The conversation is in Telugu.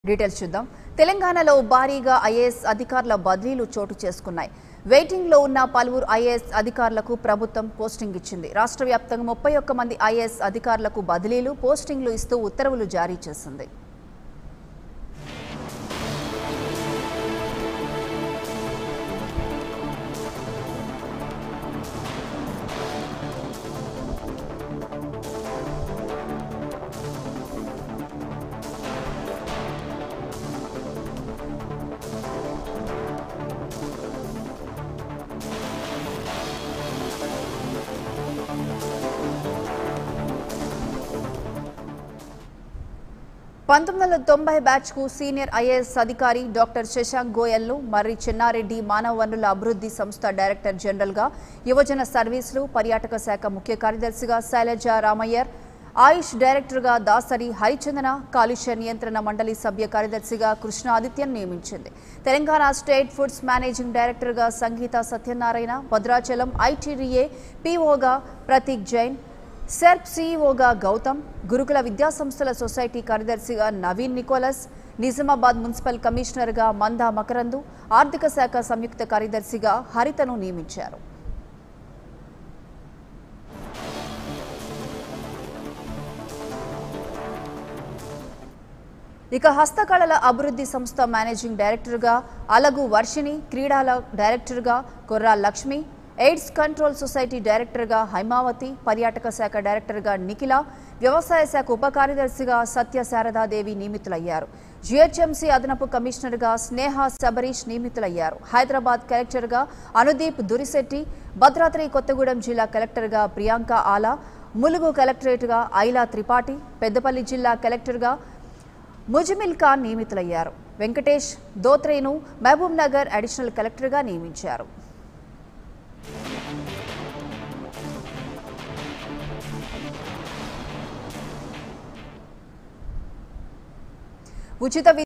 డీటెయిల్స్ చూద్దాం తెలంగాణలో భారీగా ఐఏఎస్ అధికారుల బదిలీలు చోటు చేసుకున్నాయి వెయిటింగ్ లో ఉన్న పలువురు ఐఏఎస్ అధికారులకు ప్రభుత్వం పోస్టింగ్ ఇచ్చింది రాష్ట్ర వ్యాప్తంగా ముప్పై ఒక్క మంది ఐఏఎస్ అధికారులకు బదిలీలు పోస్టింగ్లు ఇస్తూ ఉత్తర్వులు జారీ చేసింది పంతొమ్మిది వందల తొంభై బ్యాచ్ కు సీనియర్ ఐఏఎస్ అధికారి డాక్టర్ శశాంక్ గోయల్ ను మర్రి చెన్నారెడ్డి మానవ వనరుల అభివృద్ధి సంస్థ డైరెక్టర్ జనరల్ గా యువజన సర్వీసులు పర్యాటక శాఖ ముఖ్య కార్యదర్శిగా శైలజ రామయ్యర్ ఆయుష్ డైరెక్టర్ గా దాసరి హరిచందన కాలుష్య నియంత్రణ మండలి సభ్య కార్యదర్శిగా కృష్ణ ఆదిత్యన్ నియమించింది Telangana state foods managing director గా సంగీత సత్యనారాయణ భద్రాచలం ఐటీడీఏ పీఓగా ప్రతీక్ జైన్ సెర్ప్ సీఈఓగా గౌతమ్ గురుకుల విద్యాసంస్థల సొసైటీ కార్యదర్శిగా నవీన్ నికోలస్ నిజామాబాద్ మున్సిపల్ కమిషనర్గా మందా మకరందు ఆర్థిక శాఖ సంయుక్త కార్యదర్శిగా హరితను నియమించారు ఇక హస్తకళల అభివృద్ధి సంస్థ మేనేజింగ్ డైరెక్టర్గా అలగు వర్షిణి క్రీడల డైరెక్టర్గా Korra Lakshmi AIDS control society డైరెక్టర్గా హైమావతి పర్యాటక శాఖ డైరెక్టర్గా నిఖిల వ్యవసాయ శాఖ ఉప కార్యదర్శిగా సత్య శారదాదేవి నియమితులయ్యారు జిహెచ్ఎంసీ అదనపు కమిషనర్గా స్నేహ శబరీష్ నియమితులయ్యారు హైదరాబాద్ కలెక్టర్గా అనుదీప్ దురిశెట్టి భద్రాద్రి కొత్తగూడెం జిల్లా కలెక్టర్గా ప్రియాంక ఆలా ములుగు కలెక్టరేట్గా ఐలా త్రిపాఠి పెద్దపల్లి జిల్లా కలెక్టర్గా ముజమిల్ ఖాన్ నియమితులయ్యారు వెంకటేష్ దోత్రేను మహబూబ్ నగర్ అడిషనల్ కలెక్టర్గా నియమించారు ఉచిత వి-